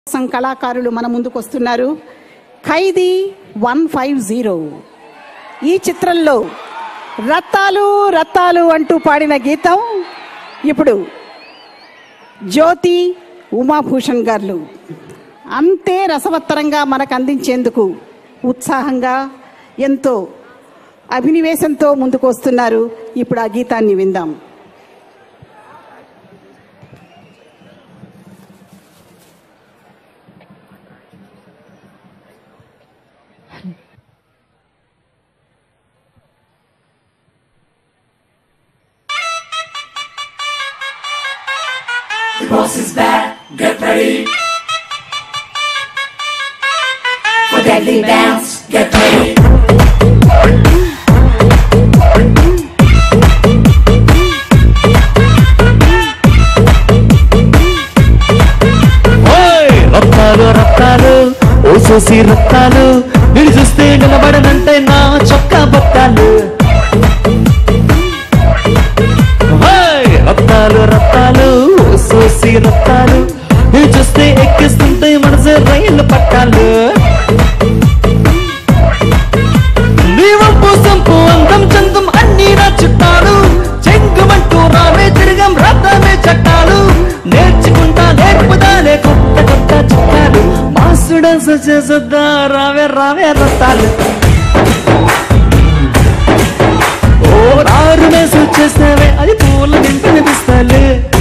కోసం కళాకారులు మన ముందుకు వస్తున్నారు ఖైదీ వన్ ఫైవ్ జీరో ఈ చిత్రంలో రత్తాలు రత్తాలు అంటూ పాడిన గీతం ఇప్పుడు జ్యోతి ఉమాభూషణ్ గారు అంతే రసవత్తరంగా మనకు అందించేందుకు ఉత్సాహంగా ఎంతో అభినివేశంతో ముందుకు వస్తున్నారు ఇప్పుడు ఆ గీతాన్ని విందాం The boss is back, get ready. For deadly dance, get ready. ఓయ్! రత్తాలు రత్తాలు ఓ చూసి రత్తాలు నిన్ను చూస్తే నిలబడనంటే నా చొక్కా బొత్తాలు ఓయ్! రత్తాలు రత్తాలు ఓ చూసి రత్తాలు నిన్ను చూస్తే ఎక్కిస్తుంటే మనసు రైలు పట్టాలు నీ వంపు సంపు అందం చందం అన్ని నా చుట్టాలు చెంగుమంటూ రావే తిరగం రథమే చట్టాలు నేర్చుకుంటా నేర్పుదాలే కొత్త కొత్త చుట్టాలు మాసుడ చేసొద్దా రావే రావే రథాలు ఓ రారు మేసు చేస్తావే అది పూల నింపనిపిస్తాలే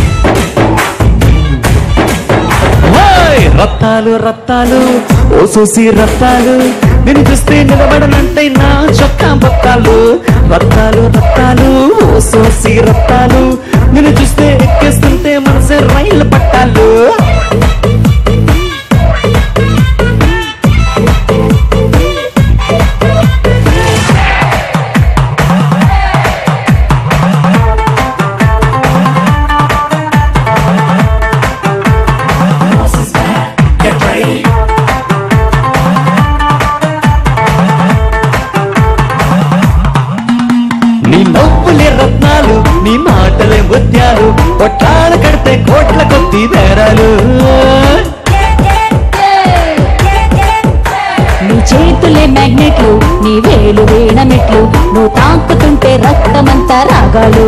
ఓయ్! రత్తాలు రత్తాలు ఓ చూసి రత్తాలు నేను చూస్తే నిలబడనంటే నా చొక్కా బొత్తాలు రత్తాలు రత్తాలు ఓ చూసి రత్తాలు నేను చూస్తే ఎక్కేస్తుంటే మనసే రైలు పట్టాలు The boss is back, get ready. నీ నవ్వులే రత్నాలు నీ మాటలే ముత్యాలు కొట్టాలు కడితే కోట్ల కొద్ది బేరాలు నీ చేతులే మ్యాగ్నెట్లు నీ వేలు వీణ మెట్లు నువ్వు తాకుతుంటే రక్తమంతా రాగాలు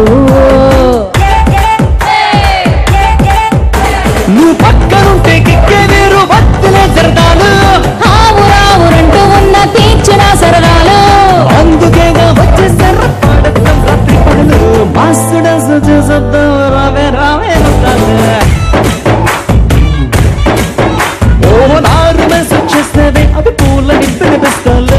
నువ్వు పక్కనుంటే కిక్కే వేరు వత్తులే జరదాలు ఆవు రావు రెండు ఉన్న తీర్చిన సరదాలు అందుకేగా వచ్చేసారు పాడతాం రాత్రి పనులు మాస్తుడ చేసేద్దాం రావే రావే రత్నాలు. ఓ నారు మెసేజ్ చేసేవే అది పూల నింపిన పిస్తాలు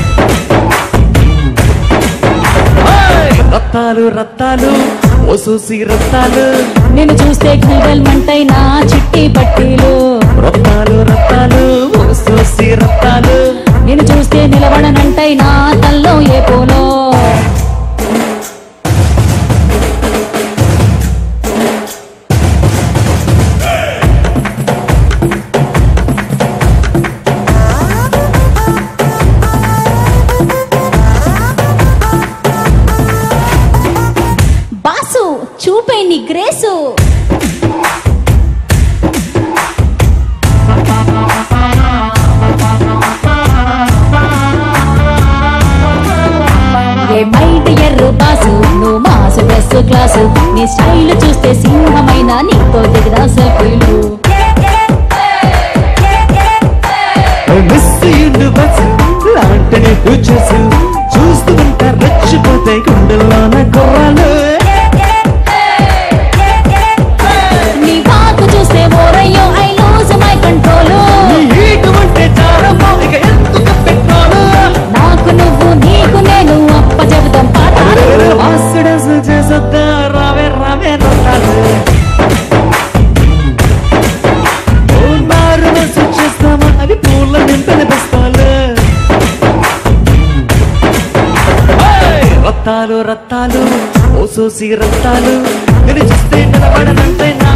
ఓయ్! రత్తాలు రత్తాలు ఓ చూసి రత్తాలు నిన్ను చూస్తే గల్గల్ మంటై నా చిట్టి పట్టీలు రత్తాలు రత్తాలు ఓ చూసి రత్తాలు నిన్ను చూస్తే నిలబడనంటై నా తల్లో ఏ పోలో బాసు చూపే నీ గ్రేసు ఏ మైట్ ఎర్రు బాసు నువ్వు మాసు డ్రెస్ క్లాసు నీ స్టైల్ చూస్తే సింహమైన నీతో దిగదా సెల్ఫీలు మిస్ యూనివర్స్ లాంటిని ఫ్యూచర్స్ చూస్తూ ఉంటా రెచ్చిపోతే గుండెల్లోన కుర్రాలు నీ వాకు చూస్తే ఓరయ్యో ఐ లూజ్ మై కంట్రోల్ నీ ఈటు ఉంటే చాలమ్మో ఇక ఎందుకు పెట్రోలు నాకు నువ్వు నీకు నేను అప్ప చెబుతాం పాఠాలు మాస్టర్స్ చేసొద్దా రావే రావే రత్తాలు ఓ నారు మెసేజ్ చేస్తామా అది పూల నింపిన పిస్తాలు రత్తాలు రత్తాలు ఓ సోసి రత్తాలు నేను చూస్తే నిలబడనంటే నా